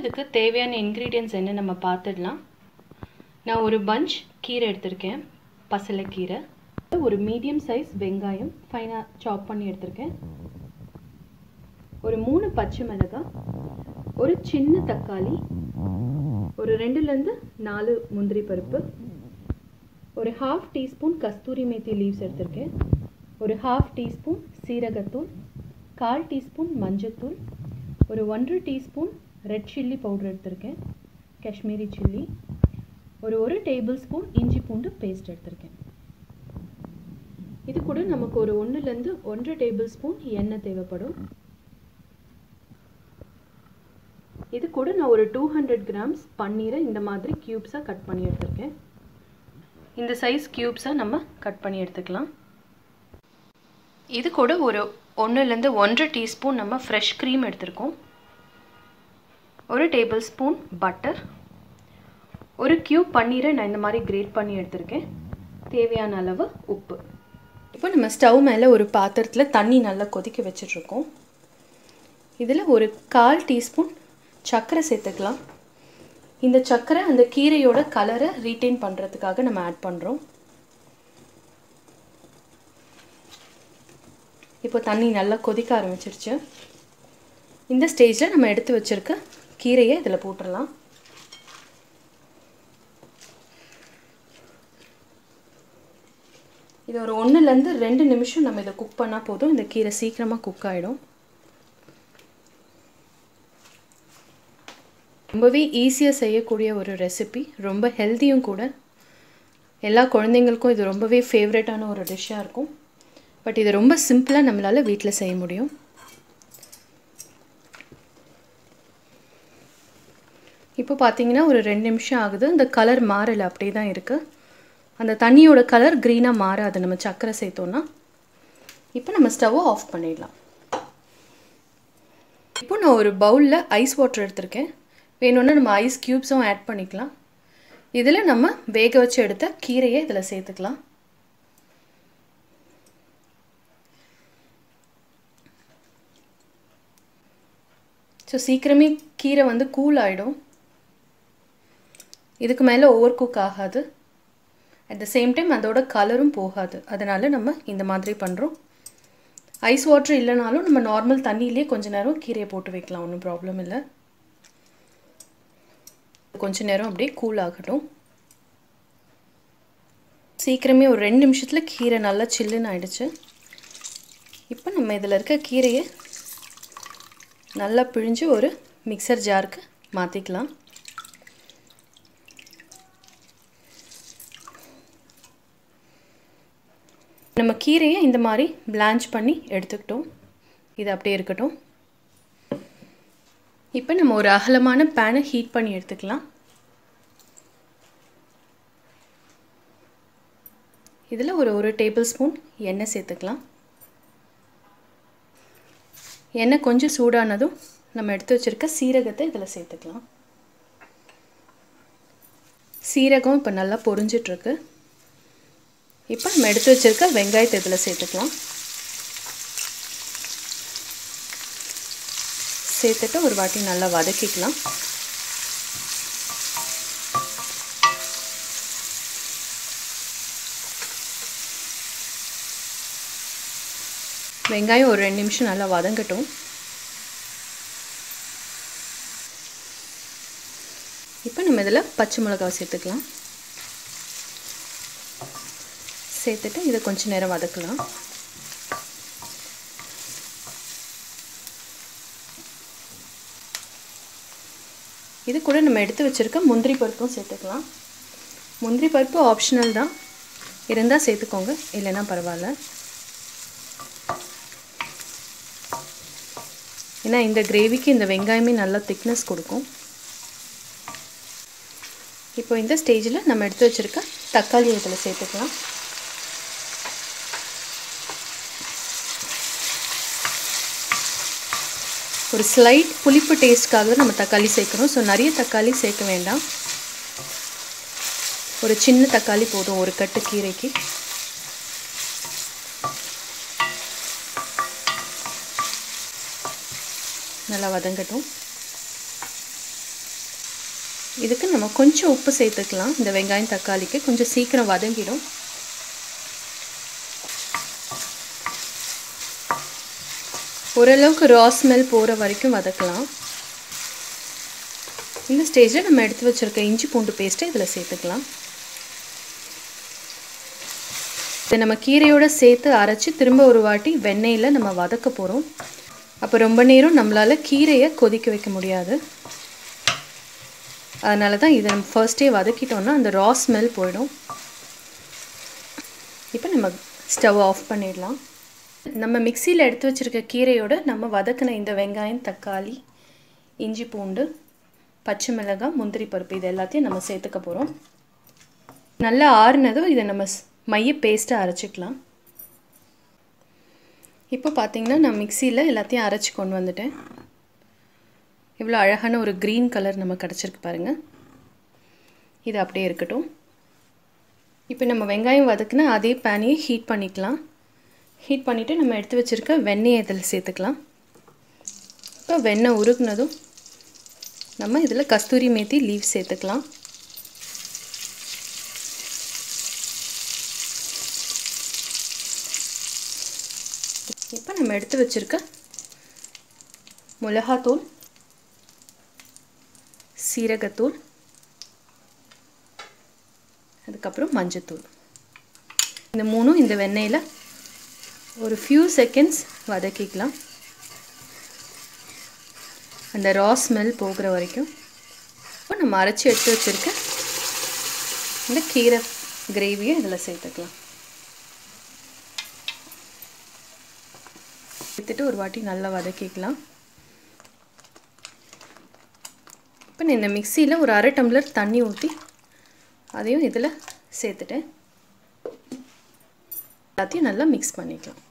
செய்கிறதுக்கு தேவையான இன்க்ரீடியன்ஸ் என்ன நம்ம பார்த்துடலாம் நான் ஒரு பஞ்ச் கீரை எடுத்திருக்கேன் பசலைக்கீரை ஒரு மீடியம் சைஸ் வெங்காயம் ஃபைனாக சாப் பண்ணி எடுத்திருக்கேன் ஒரு மூணு பச்சை மிளகாய் ஒரு சின்ன தக்காளி ஒரு ரெண்டுலேருந்து நாலு முந்திரி பருப்பு ஒரு half teaspoon kasuri methi leaves எடுத்திருக்கேன் ஒரு ஹாஃப் டீஸ்பூன் சீரகத்தூள் கால் டீஸ்பூன் மஞ்சத்தூள் ஒரு ஒன்றரை டீஸ்பூன் ரெட் சில்லி பவுடர் எடுத்திருக்கேன் காஷ்மீரி சில்லி ஒரு ஒரு டேபிள் ஸ்பூன் இஞ்சி பூண்டு பேஸ்ட் எடுத்திருக்கேன் இது கூட நமக்கு ஒரு ஒன்றுலேருந்து ஒன்றரை டேபிள் ஸ்பூன் எண்ணெய் தேவைப்படும் இது கூட நான் ஒரு டூ ஹண்ட்ரட் கிராம்ஸ் பன்னீரை இந்த மாதிரி க்யூப்ஸாக கட் பண்ணி எடுத்திருக்கேன் இந்த சைஸ் க்யூப்ஸாக நம்ம கட் பண்ணி எடுத்துக்கலாம் இது கூட ஒரு ஒன்றுலேருந்து ஒன்றரை டீஸ்பூன் நம்ம ஃப்ரெஷ் க்ரீம் எடுத்திருக்கோம் ஒரு டேபிள் ஸ்பூன் பட்டர் ஒரு க்யூப் பன்னீரை நான் இந்த மாதிரி கிரேட் பண்ணி எடுத்திருக்கேன் தேவையான அளவு உப்பு இப்போ நம்ம ஸ்டவ் மேலே ஒரு பாத்திரத்தில் தண்ணி நல்லா கொதிக்க வச்சிட்ருக்கோம் இதில் ஒரு கால் டீஸ்பூன் சர்க்கரை சேர்த்துக்கலாம் இந்த சர்க்கரை அந்த கீரையோட கலரை ரீட்டைன் பண்ணுறதுக்காக நம்ம ஆட் பண்ணுறோம் இப்போ தண்ணி நல்லா கொதிக்க ஆரம்பிச்சிருச்சு இந்த ஸ்டேஜில் நம்ம எடுத்து வச்சுருக்க கீரையை இதில் போட்டுடலாம் இது ஒரு ஒன்றுலேருந்து ரெண்டு நிமிஷம் நம்ம இதை குக் பண்ணால் போதும் இந்த கீரை சீக்கிரமாக குக் ஆகிடும் ரொம்பவே ஈஸியாக செய்யக்கூடிய ஒரு ரெசிபி ரொம்ப ஹெல்த்தியும் கூட எல்லா குழந்தைங்களுக்கும் இது ரொம்பவே ஃபேவரட்டான ஒரு டிஷ்ஷாக இருக்கும் பட் இது ரொம்ப சிம்பிளாக நம்மளால் வீட்டில் செய்ய முடியும் இப்போ பார்த்தீங்கன்னா ஒரு ரெண்டு நிமிஷம் ஆகுது இந்த கலர் மாறலை அப்படியே தான் இருக்குது அந்த தண்ணியோட கலர் க்ரீனாக மாறாது நம்ம சர்க்கரை சேர்த்தோன்னா இப்போ நம்ம ஸ்டவ்வை ஆஃப் பண்ணிடலாம் இப்போ நான் ஒரு பவுலில் ஐஸ் வாட்டர் எடுத்திருக்கேன் வேணும்னா நம்ம ஐஸ் க்யூப்ஸும் ஆட் பண்ணிக்கலாம் இதில் நம்ம வேக வச்சு எடுத்த கீரையை இதில் சேர்த்துக்கலாம் ஸோ சீக்கிரமே கீரை வந்து கூல் ஆகிடும் இதுக்கு மேலே ஓவர் குக் ஆகாது அட் த சேம் டைம் அதோட கலரும் போகாது அதனால் நம்ம இந்த மாதிரி பண்ணுறோம் ஐஸ் வாட்டர் இல்லைனாலும் நம்ம நார்மல் தண்ணியிலே கொஞ்ச நேரம் கீரையை போட்டு வைக்கலாம் ஒன்றும் ப்ராப்ளம் இல்லை கொஞ்ச நேரம் அப்படியே கூல் ஆகட்டும் சீக்கிரமே ஒரு ரெண்டு நிமிஷத்தில் கீரை நல்லா சில்லுன்னு ஆயிடுச்சு இப்போ நம்ம இதில் இருக்க கீரையை நல்லா பிழிஞ்சு ஒரு மிக்சர் ஜாருக்கு மாற்றிக்கலாம் நம்ம கீரையை இந்த மாதிரி பிளான்ச் பண்ணி எடுத்துக்கிட்டோம் இது அப்படியே இருக்கட்டும் இப்போ நம்ம ஒரு அகலமான பேனை ஹீட் பண்ணி எடுத்துக்கலாம் இதில் ஒரு ஒரு டேபிள் ஸ்பூன் எண்ணெய் சேர்த்துக்கலாம் எண்ணெய் கொஞ்சம் சூடானதும் நம்ம எடுத்து வச்சுருக்க சீரகத்தை இதில் சேர்த்துக்கலாம் சீரகம் இப்போ நல்லா பொரிஞ்சிட்ருக்கு இப்போ நம்ம எடுத்து வச்சுருக்க வெங்காயத்தை இதில் சேர்த்துக்கலாம் சேர்த்துட்டு ஒரு வாட்டி நல்லா வதக்கிக்கலாம் வெங்காயம் ஒரு ரெண்டு நிமிஷம் நல்லா வதங்கட்டும் இப்போ நம்ம இதில் பச்சை மிளகாய் சேர்த்துக்கலாம் சேர்த்துட்டு இதை கொஞ்சம் நேரம் வதக்கலாம் இது கூட நம்ம எடுத்து வச்சுருக்க முந்திரி பருப்பும் சேர்த்துக்கலாம் முந்திரி பருப்பு ஆப்ஷனல் தான் இருந்தால் சேர்த்துக்கோங்க இல்லைன்னா பரவாயில்ல ஏன்னா இந்த கிரேவிக்கு இந்த வெங்காயமே நல்லா திக்னஸ் கொடுக்கும் இப்போ இந்த ஸ்டேஜில் நம்ம எடுத்து வச்சுருக்க தக்காளி இதில் சேர்த்துக்கலாம் ஒரு ஸ்லைட் புளிப்பு டேஸ்ட்காக நம்ம தக்காளி சேர்க்குறோம் ஸோ நிறைய தக்காளி சேர்க்க வேண்டாம் ஒரு சின்ன தக்காளி போதும் ஒரு கட்டு கீரைக்கு நல்லா வதங்கட்டும் இதுக்கு நம்ம கொஞ்சம் உப்பு சேர்த்துக்கலாம் இந்த வெங்காயம் தக்காளிக்கு கொஞ்சம் சீக்கிரம் வதங்கிடும் ஓரளவுக்கு ரா ஸ்மெல் போகிற வரைக்கும் வதக்கலாம் இந்த ஸ்டேஜில் நம்ம எடுத்து வச்சுருக்க இஞ்சி பூண்டு பேஸ்ட்டை இதில் சேர்த்துக்கலாம் இதை நம்ம கீரையோடு சேர்த்து அரைச்சி திரும்ப ஒரு வாட்டி வெண்ணெயில் நம்ம வதக்க போகிறோம் அப்போ ரொம்ப நேரம் நம்மளால் கீரையை கொதிக்க வைக்க முடியாது அதனால தான் இதை நம்ம ஃபர்ஸ்டே வதக்கிட்டோன்னா அந்த ரா ஸ்மெல் போயிடும் இப்போ நம்ம ஸ்டவ் ஆஃப் பண்ணிடலாம் நம்ம மிக்சியில் எடுத்து வச்சுருக்க கீரையோடு நம்ம வதக்கின இந்த வெங்காயம் தக்காளி இஞ்சி பூண்டு பச்சை மிளகாய் முந்திரி பருப்பு இது எல்லாத்தையும் நம்ம சேர்த்துக்க போகிறோம் நல்லா ஆறுனதும் இதை நம்ம மைய பேஸ்ட்டை அரைச்சிக்கலாம் இப்போ பார்த்தீங்கன்னா நான் மிக்சியில் எல்லாத்தையும் அரைச்சி கொண்டு வந்துட்டேன் இவ்வளோ அழகான ஒரு க்ரீன் கலர் நம்ம கிடச்சிருக்கு பாருங்கள் இது அப்படியே இருக்கட்டும் இப்போ நம்ம வெங்காயம் வதக்குனா அதே பேனையை ஹீட் பண்ணிக்கலாம் ஹீட் பண்ணிவிட்டு நம்ம எடுத்து வச்சுருக்க வெண்ணெயை இதில் சேர்த்துக்கலாம் இப்போ வெண்ணெய் உருகுனதும் நம்ம இதில் கஸ்தூரி மேத்தி லீவ் சேர்த்துக்கலாம் இப்போ நம்ம எடுத்து வச்சுருக்க மிளகாத்தூள் சீரகத்தூள் அதுக்கப்புறம் மஞ்சத்தூள் இந்த மூணும் இந்த வெண்ணெயில் ஒரு ஃபியூ செகண்ட்ஸ் வதக்கிக்கலாம் அந்த ரா ஸ்மெல் போகிற வரைக்கும் இப்போ நம்ம அரைச்சி எடுத்து வச்சுருக்க இந்த கீரை கிரேவியை இதில் சேர்த்துக்கலாம் சேர்த்துட்டு ஒரு வாட்டி நல்லா வதக்கிக்கலாம் இப்போ நான் இந்த மிக்சியில் ஒரு அரை டம்ளர் தண்ணி ஊற்றி அதையும் இதில் சேர்த்துட்டேன் எல்லாத்தையும் நல்லா மிக்ஸ் பண்ணிக்கலாம்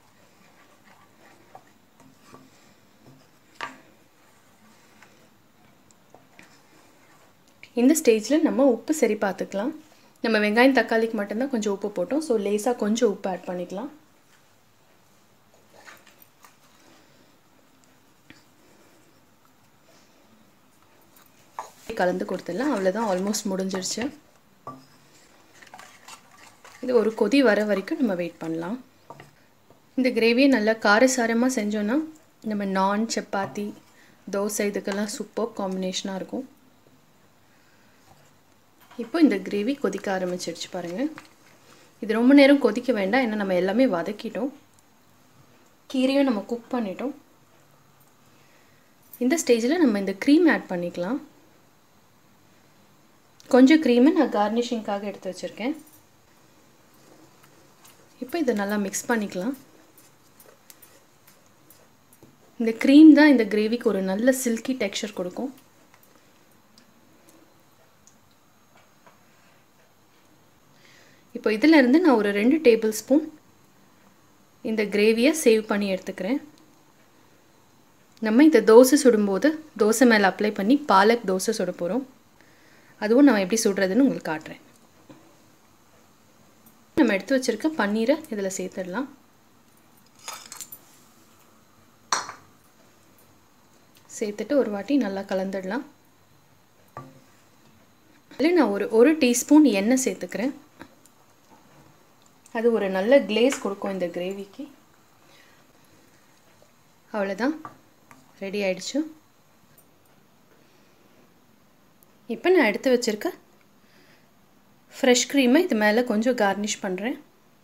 இந்த ஸ்டேஜில் நம்ம உப்பு சரி பார்த்துக்கலாம் நம்ம வெங்காயம் தக்காளிக்கு மட்டும்தான் கொஞ்சம் உப்பு போட்டோம் ஸோ லேசாக கொஞ்சம் உப்பு ஆட் பண்ணிக்கலாம் கலந்து கொடுத்துடலாம் அவ்வளோதான் ஆல்மோஸ்ட் முடிஞ்சிருச்சு இது ஒரு கொதி வர வரைக்கும் நம்ம வெயிட் பண்ணலாம் இந்த கிரேவியை நல்லா காரசாரமாக செஞ்சோன்னா நம்ம நான் சப்பாத்தி தோசை இதுக்கெல்லாம் சூப்பர் காம்பினேஷனாக இருக்கும் இப்போ இந்த கிரேவி கொதிக்க ஆரம்பிச்சிடுச்சு பாருங்கள் இது ரொம்ப நேரம் கொதிக்க வேண்டாம் ஏன்னா நம்ம எல்லாமே வதக்கிட்டோம் கீரையும் நம்ம குக் பண்ணிட்டோம் இந்த ஸ்டேஜில் நம்ம இந்த க்ரீம் ஆட் பண்ணிக்கலாம் கொஞ்சம் க்ரீமை நான் கார்னிஷிங்காக எடுத்து வச்சுருக்கேன் இப்போ இதை நல்லா மிக்ஸ் பண்ணிக்கலாம் இந்த க்ரீம் தான் இந்த கிரேவிக்கு ஒரு நல்ல சில்கி டெக்ஸ்சர் கொடுக்கும் இப்போ இதிலேருந்து நான் ஒரு ரெண்டு டேபிள் ஸ்பூன் இந்த கிரேவியை சேவ் பண்ணி எடுத்துக்கிறேன் நம்ம இந்த தோசை சுடும்போது தோசை மேலே அப்ளை பண்ணி பாலக் தோசை சுட போகிறோம் அதுவும் நம்ம எப்படி சுடுறதுன்னு உங்களுக்கு காட்டுறேன் நம்ம எடுத்து வச்சுருக்க பன்னீரை இதில் சேர்த்துடலாம் சேர்த்துட்டு ஒரு வாட்டி நல்லா கலந்துடலாம் அதில் நான் ஒரு ஒரு டீஸ்பூன் எண்ணெய் சேர்த்துக்கிறேன் அது ஒரு நல்ல கிளேஸ் கொடுக்கும் இந்த கிரேவிக்கு அவ்வளோதான் ரெடி ஆயிடுச்சு இப்போ நான் எடுத்து வச்சுருக்க ஃப்ரெஷ் க்ரீமை இது மேலே கொஞ்சம் கார்னிஷ் பண்ணுறேன்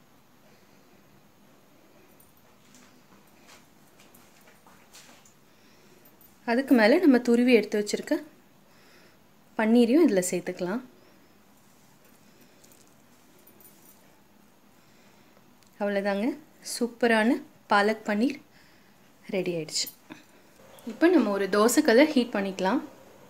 அதுக்கு மேலே நம்ம துருவி எடுத்து வச்சுருக்க பன்னீரையும் இதில் சேர்த்துக்கலாம் அவ்வளோதாங்க சூப்பரான பாலக் பன்னீர் ரெடி ஆயிடுச்சு இப்போ நம்ம ஒரு தோசைக்கல்லை ஹீட் பண்ணிக்கலாம்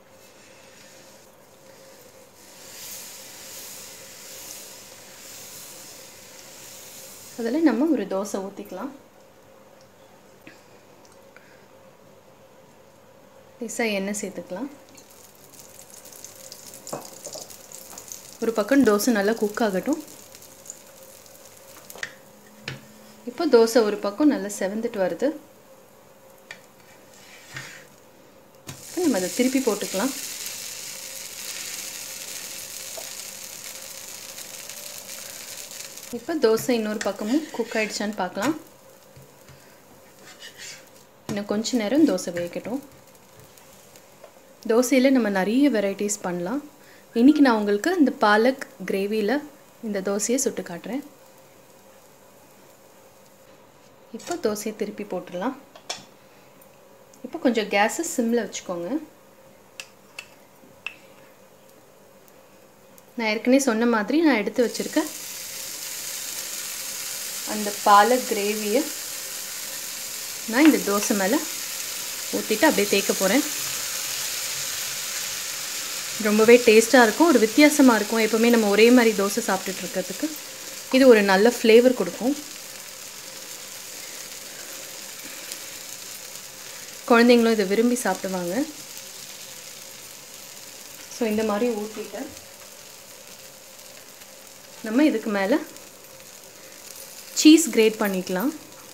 அதில் நம்ம ஒரு தோசை ஊற்றிக்கலாம் லேசாக எண்ணெய் சேர்த்துக்கலாம் ஒரு பக்கம் தோசை நல்லா குக் ஆகட்டும் இப்போ தோசை ஒரு பக்கம் நல்லா செவந்துட்டு வருது இப்போ நம்ம அதை திருப்பி போட்டுக்கலாம் இப்போ தோசை இன்னொரு பக்கமும் குக் ஆகிடுச்சான்னு பார்க்கலாம் இன்னும் கொஞ்ச நேரம் தோசை வேகட்டும் தோசையில் நம்ம நிறைய வெரைட்டிஸ் பண்ணலாம் இன்றைக்கி நான் உங்களுக்கு இந்த பாலக் கிரேவியில் இந்த தோசையை சுட்டு காட்டுறேன் இப்போ தோசையை திருப்பி போட்டுடலாம் இப்போ கொஞ்சம் கேஸை சிம்மில் வச்சுக்கோங்க நான் ஏற்கனவே சொன்ன மாதிரி நான் எடுத்து வச்சுருக்கேன் அந்த பாலக் கிரேவியை நான் இந்த தோசை மேலே ஊற்றிட்டு அப்படியே தேய்க்க போகிறேன் ரொம்பவே டேஸ்ட்டாக இருக்கும் ஒரு வித்தியாசமாக இருக்கும் எப்போவுமே நம்ம ஒரே மாதிரி தோசை சாப்பிட்டுட்டு இருக்கிறதுக்கு இது ஒரு நல்ல ஃப்ளேவர் கொடுக்கும் குழந்தைங்களும் இதை விரும்பி சாப்பிடுவாங்க ஸோ இந்த மாதிரி ஊற்றிட்டு நம்ம இதுக்கு மேலே சீஸ் கிரேட் பண்ணிக்கலாம்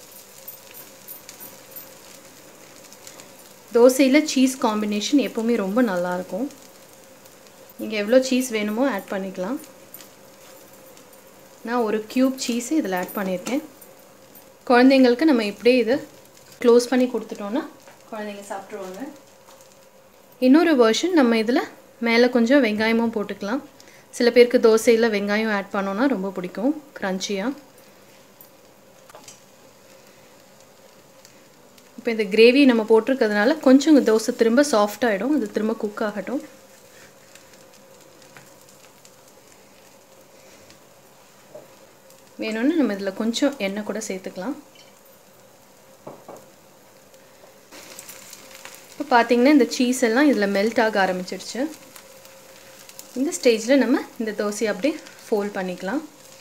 தோசையில் சீஸ் காம்பினேஷன் எப்போவுமே ரொம்ப நல்லாயிருக்கும் நீங்கள் எவ்வளோ சீஸ் வேணுமோ ஆட் பண்ணிக்கலாம் நான் ஒரு க்யூப் சீஸு இதில் ஆட் பண்ணியிருக்கேன் குழந்தைங்களுக்கு நம்ம இப்படியே இதை க்ளோஸ் பண்ணி கொடுத்துட்டோன்னா குழந்தைங்க சாப்பிட்ருவாங்க இன்னொரு வேர்ஷன் நம்ம இதில் மேலே கொஞ்சம் வெங்காயமும் போட்டுக்கலாம் சில பேருக்கு தோசையில் வெங்காயம் ஆட் பண்ணோன்னா ரொம்ப பிடிக்கும் க்ரன்ச்சியாக இப்போ இந்த கிரேவி நம்ம போட்டிருக்கிறதுனால கொஞ்சம் தோசை திரும்ப சாஃப்ட் ஆகிடும் அது திரும்ப குக் ஆகட்டும் வேணும்னு நம்ம இதில் கொஞ்சம் எண்ணெய் கூட சேர்த்துக்கலாம் இப்போ பார்த்தீங்கன்னா இந்த சீஸ் எல்லாம் இதில் மெல்ட் ஆக ஆரம்பிச்சிடுச்சு இந்த ஸ்டேஜில் நம்ம இந்த தோசையை அப்படியே ஃபோல்ட் பண்ணிக்கலாம்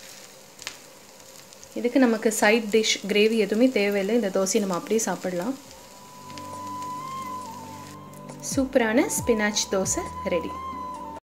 இதுக்கு நமக்கு சைட் டிஷ் கிரேவி எதுவுமே தேவையில்லை இந்த தோசையை நம்ம அப்படியே சாப்பிடலாம் சூப்பரான ஸ்பினாச் தோசை ரெடி